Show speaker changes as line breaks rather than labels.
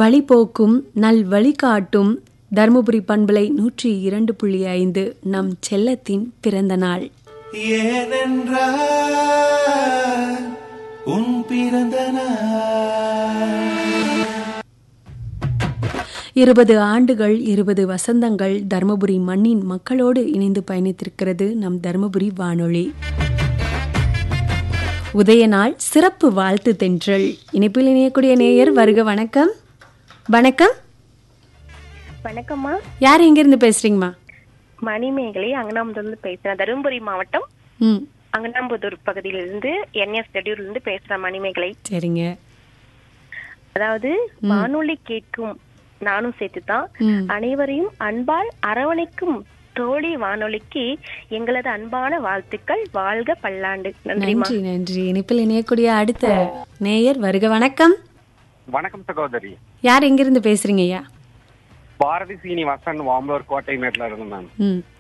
வழிபோக்கும் நல் வழிகாட்டும் தருமபுரி பண்பலை நூற்றி இரண்டு புள்ளி ஐந்து நம் செல்லத்தின் பிறந்த நாள்
ஏனென்றால் உன் பிறந்த நாள்
இருபது ஆண்டுகள் இருபது வசந்தங்கள் தருமபுரி மண்ணின் மக்களோடு இணைந்து பயணித்திருக்கிறது நம் தருமபுரி வானொலி உதய நாள் சிறப்பு வாழ்த்து தென்றல் இணைப்பில் இணையக்கூடிய நேயர் வருக வணக்கம் வணக்கம்
வணக்கம்மா
யார் எங்கிருந்து பேசுறீங்கம்மா
மணிமேகலை அங்கனாம்புதூர்ல பேசுறேன் தருமபுரி மாவட்டம்
ம்
அங்கனாம்புதூர் பகுதியிலிருந்து என்எஸ் டெடியூர்ல இருந்து பேசுறேன் மணிமேகலை
சரிங்க
அதாவது வானொலி கேட்கும் நானும் சேர்த்துதான்
ம்
அனைவரையும் அன்பால் அரவணைக்கும் தோழி வானொலிக்கு எங்களது அன்பான வாழ்த்துக்கள் வாழ்க பல்லாண்டு நன்றிமா
நன்றி நன்றி இணைப்பில் இணையக்கூடிய அடுத்த நேயர் வருக வணக்கம்
வணக்கம் சகோதரி
யார் எங்கிருந்து பேசுறீங்க ஐயா
பாரதி சீனிவாசன் வாம்பலூர் கோட்டை மேட்ல இருந்து மேம்
ம்